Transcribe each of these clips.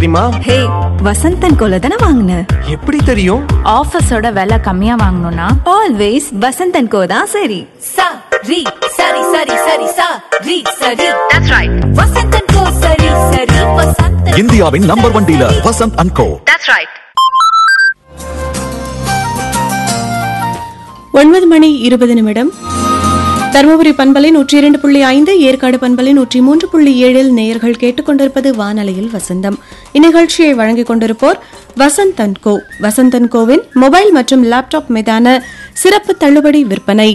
தெரியுமா ஹே வசந்தன் கோல தானே வாங்கின எப்படி தெரியும் ஆஃபீஸோட விலை கம்மியா வாங்கணும்னா ஆல்வேஸ் வசந்தன் கோ தான் சரி sa ri sari sari sari sa ri sari that's right vasantan ko sari sari vasantan இந்தியாவின் number one dealer Vasanth and co ஒன்பது மணி இருபது நிமிடம் தருமபுரி பண்பலை நூற்றி இரண்டு புள்ளி ஐந்து ஏற்காடு பண்பலை நூற்றி மூன்று புள்ளி ஏழில் நேயர்கள் கேட்டுக்கொண்டிருப்பது வானொலியில் வசந்தம் இந்நிகழ்ச்சியை வழங்கிக் கொண்டிருப்போர் வசந்தன் கோ வசந்தன் கோவின் மொபைல் மற்றும் லேப்டாப் மீதான சிறப்பு தள்ளுபடி விற்பனை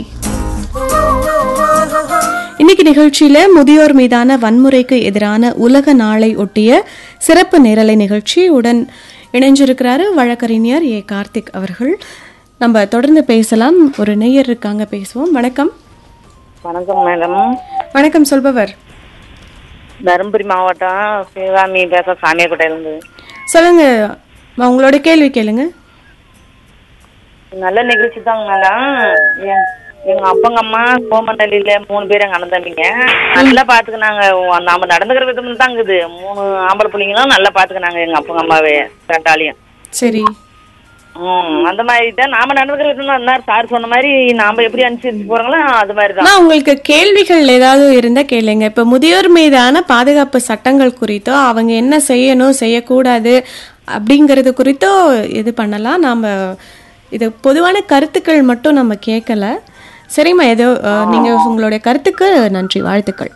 இன்னைக்கு நிகழ்ச்சியில முதியோர் மீதான வன்முறைக்கு எதிரான உலக நாளை ஒட்டிய சிறப்பு நேரலை நிகழ்ச்சி உடன் இணைஞ்சிருக்கிறாரு வழக்கறிஞர் ஏ கார்த்திக் அவர்கள் நம்ம தொடர்ந்து பேசலாம் ஒரு நேயர் இருக்காங்க பேசுவோம் வணக்கம் வணக்கம் மேடம் வணக்கம் சொல்பவர் தருமபுரி மாவட்டம் சிவகாமி பேச சாமியார்கோட்டையிலேருந்து சொல்லுங்க உங்களோட கேள்வி கேளுங்க நல்ல நிகழ்ச்சி தாங்க மேடம் என் எங்க அப்பங்க அம்மா கோமண்டலியில மூணு பேர் எங்க அண்ணன் தம்பிங்க நல்லா பாத்துக்கினாங்க உ- நாம நடந்துக்கிற விதம் தான் இருக்குது மூணு ஆம்பளை பிள்ளைங்களும் நல்லா பாத்துக்கினாங்க எங்க அப்பங்க அம்மாவே ரெண்டாலையும் சரி ம் அந்த மாதிரி தான் நாம நடந்துக்கிற விதம் தான் இருந்தார் சார் சொன்ன மாதிரி நாம எப்படி அனுசரிச்சு போறாங்களோ அது மாதிரி தான் நான் உங்களுக்கு கேள்விகள் ஏதாவது இருந்தா கேளுங்க இப்ப முதியோர் மீதான பாதுகாப்பு சட்டங்கள் குறித்தோ அவங்க என்ன செய்யணும் செய்யக்கூடாது அப்படிங்கறது குறித்தோ இது பண்ணலாம் நாம இது பொதுவான கருத்துக்கள் மட்டும் நம்ம கேட்கல சரிம்மா ஏதோ அஹ், நீங்க உங்களுடைய கருத்துக்கு நன்றி வாழ்த்துக்கள்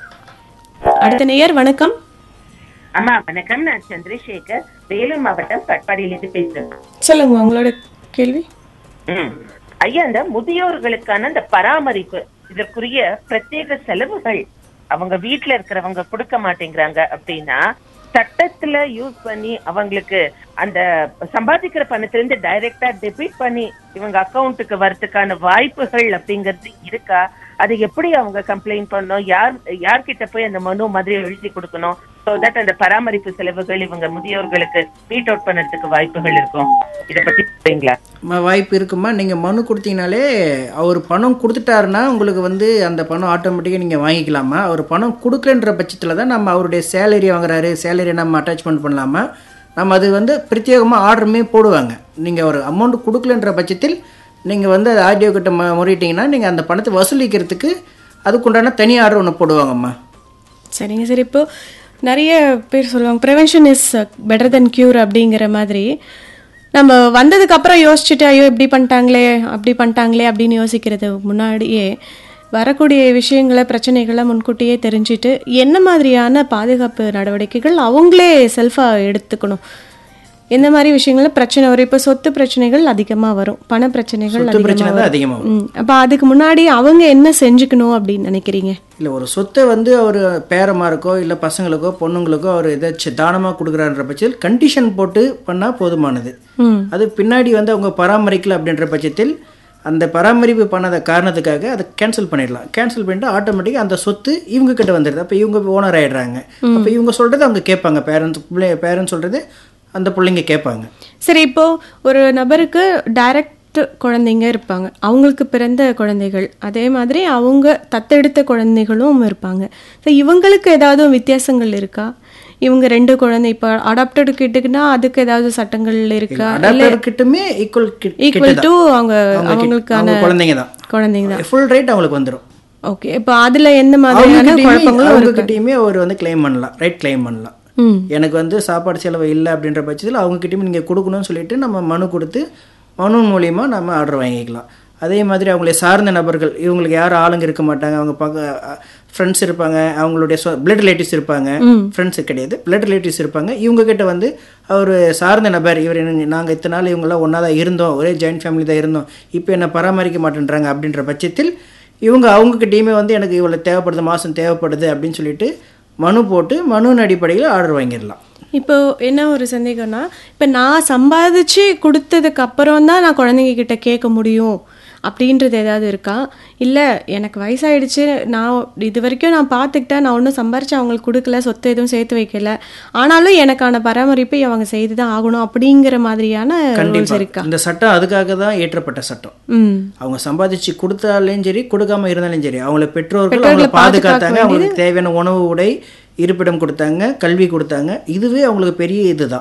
அடுத்த நேயர் வணக்கம் அம்மா வணக்கம் நான் சந்திரசேகர் வேலூர் மாவட்டம் கட்பாடியிலிருந்து பேசுறேன் சொல்லுங்க உங்களோட கேள்வி ம். ஐயா இந்த முதியோர்களுக்கான அந்த பராமரிப்பு இதற்குரிய பிரத்யேக செலவுகள் அவங்க வீட்ல இருக்கிறவங்க கொடுக்க மாட்டேங்கிறாங்க அப்படின்னா சட்டத்துல யூஸ் பண்ணி அவங்களுக்கு அந்த சம்பாதிக்கிற பணத்துல இருந்து டைரக்டா டெபிட் பண்ணி இவங்க அக்கவுண்ட்டுக்கு வரதுக்கான வாய்ப்புகள் அப்படிங்கிறது இருக்கா அது எப்படி அவங்க கம்ப்ளைண்ட் பண்ணணும் யார் யார்கிட்ட போய் அந்த மனு மாதிரி எழுதி கொடுக்கணும் சோ தட் அந்த பராமரிப்பு செலவுகள் இவங்க முதியோர்களுக்கு மீட் அவுட் பண்ணறதுக்கு வாய்ப்புகள் இருக்கும் இத பத்தி சொல்றீங்களா ம- வாய்ப்பு இருக்குமா நீங்கள் மனு கொடுத்தீங்கனாலே அவர் பணம் கொடுத்துட்டாருன்னா உங்களுக்கு வந்து அந்த பணம் ஆட்டோமேட்டிக்காக நீங்கள் வாங்கிக்கலாமா அவர் பணம் கொடுக்கலன்ற பட்சத்தில் தான் நம்ம அவருடைய சேலரி வாங்குறாரு சேலரி நம்ம அட்டாச்மெண்ட் பண்ணலாமா நம்ம அது வந்து பிரத்யேகமாக ஆர்டருமே போடுவாங்க நீங்கள் ஒரு அமௌண்ட் கொடுக்கலன்ற பட்சத்தில் நீங்கள் வந்து அது ஆர்டிஓ கிட்ட ம முறையிட்டீங்கன்னா நீங்கள் அந்த பணத்தை வசூலிக்கிறதுக்கு அதுக்குண்டான தனி ஆர்டர் ஒன்று போடுவாங்கம்மா சரிங்க சரி இப்போ நிறைய பேர் சொல்லுவாங்க prevention is better than cure அப்படிங்கிற மாதிரி நம்ம வந்ததுக்கு அப்புறம் யோசிச்சுட்டு ஐயோ இப்படி பண்ணிட்டாங்களே அப்படி பண்ணிட்டாங்களே அப்படின்னு யோசிக்கிறது முன்னாடியே வரக்கூடிய விஷயங்களை பிரச்சனைகளை முன்கூட்டியே தெரிஞ்சுட்டு என்ன மாதிரியான பாதுகாப்பு நடவடிக்கைகள் அவங்களே செல்ஃபாக எடுத்துக்கணும் எந்த மாதிரி விஷயங்கள்ல பிரச்சனை வரும் இப்போ சொத்து பிரச்சனைகள் அதிகமாக வரும் பண பிரச்சனைகள் சொத்து பிரச்சனை அதிகமாக தான் வரும் அதிகமாக வரும் ம் அப்போ அதுக்கு முன்னாடி அவங்க என்ன செஞ்சுக்கணும் அப்படின்னு நினைக்கிறீங்க இல்லை ஒரு சொத்தை வந்து அவர் பேரமாருக்கோ இல்லை பசங்களுக்கோ பொண்ணுங்களுக்கோ அவர் ஏதாச்சும் தானமாக கொடுக்குறான்ற பட்சத்தில் கண்டிஷன் போட்டு பண்ணால் போதுமானது ம் அது பின்னாடி வந்து அவங்க பராமரிக்கல அப்படின்ற பட்சத்தில் அந்த பராமரிப்பு பண்ணாத காரணத்துக்காக அதை கேன்சல் பண்ணிடலாம் கேன்சல் பண்ணிட்டு ஆட்டோமேட்டிக்காக அந்த சொத்து இவங்க கிட்ட வந்துடுது அப்போ இவங்க ஓனர் ஆயிடுறாங்க அப்போ இவங்க சொல்கிறது அவங்க கேட்பாங்க பேரண்ட்ஸ் பிள்ளை பேரண்ட்ஸ் சொல்கிறது அந்த பிள்ளைங்க கேட்பாங்க சரி இப்போ ஒரு நபருக்கு டைரக்ட் குழந்தைங்க இருப்பாங்க அவங்களுக்கு பிறந்த குழந்தைகள் அதே மாதிரி அவங்க தத்தெடுத்த குழந்தைகளும் இருப்பாங்க ஸோ இவங்களுக்கு ஏதாவது வித்தியாசங்கள் இருக்கா இவங்க ரெண்டு குழந்தை இப்போ அடாப்டட் கிட்டுக்குன்னா அதுக்கு ஏதாவது சட்டங்கள் இருக்கா அடாப்டர் கிட்டுமே ஈக்குவல் ஈக்குவல் டு அவங்க அவங்களுக்கான குழந்தைங்க தான் குழந்தைங்க தான் ஃபுல் ரைட் அவங்களுக்கு வந்துடும் ஓகே இப்போ அதுல எந்த மாதிரியான குழப்பங்களும் இருக்கு அவங்ககிட்டயுமே அவர் வந்து கிளைம் பண்ணலாம் ரைட் கிளைம் பண்ணலாம் ம் எனக்கு வந்து சாப்பாடு செலவு இல்லை அப்படின்ற பட்சத்தில் அவங்ககிட்டயும் நீங்கள் கொடுக்கணும்னு சொல்லிட்டு நம்ம மனு கொடுத்து மனு மூலியமா நம்ம ஆர்டர் வாங்கிக்கலாம் அதே மாதிரி அவங்களை சார்ந்த நபர்கள் இவங்களுக்கு யாரும் ஆளுங்க இருக்க மாட்டாங்க அவங்க பக்க ஃப்ரெண்ட்ஸ் இருப்பாங்க அவங்களுடைய பிளட் ரிலேட்டிவ்ஸ் இருப்பாங்க ஃப்ரெண்ட்ஸ் கிடையாது பிளட் ரிலேட்டிவ்ஸ் இருப்பாங்க இவங்க கிட்ட வந்து அவர் சார்ந்த நபர் இவர் நாங்கள் இத்தனை நாள் இவங்கெல்லாம் ஒன்றா தான் இருந்தோம் ஒரே ஜாயின்ட் ஃபேமிலி தான் இருந்தோம் இப்போ என்ன பராமரிக்க மாட்டேன்றாங்க அப்படின்ற பட்சத்தில் இவங்க அவங்ககிட்டயுமே வந்து எனக்கு இவ்வளோ தேவைப்படுது மாதம் தேவைப்படுது அப்படின்னு சொல்லிட்டு மனு போட்டு மனுவின் அடிப்படையில் ஆர்டர் வாங்கிடலாம் இப்போ என்ன ஒரு சந்தேகம்னா இப்போ நான் சம்பாதிச்சு கொடுத்ததுக்கு அப்புறம் தான் நான் குழந்தைங்க கிட்ட கேட்க முடியும் அப்படின்றது ஏதாவது இருக்கா இல்லை எனக்கு வயசாயிடுச்சு நான் இது வரைக்கும் நான் பார்த்துக்கிட்டேன் நான் ஒன்றும் சம்பாரிச்சு அவங்களுக்கு கொடுக்கல சொத்து எதுவும் சேர்த்து வைக்கல ஆனாலும் எனக்கான பராமரிப்பை அவங்க செய்து தான் ஆகணும் அப்படிங்கிற மாதிரியான ரூல்ஸ் கண்டிப்பா இருக்கா இந்த சட்டம் அதுக்காக தான் ஏற்றப்பட்ட சட்டம் ம் அவங்க சம்பாதிச்சு கொடுத்தாலும் சரி கொடுக்காம இருந்தாலும் சரி அவங்கள பெற்றோர்கள் பெற்றோர்களை அவங்கள பாதுகாத்தாங்க பாதுகாக்க அவங்களுக்கு தேவையான உணவு உடை இருப்பிடம் கொடுத்தாங்க கல்வி கொடுத்தாங்க இதுவே அவங்களுக்கு பெரிய இதுதான்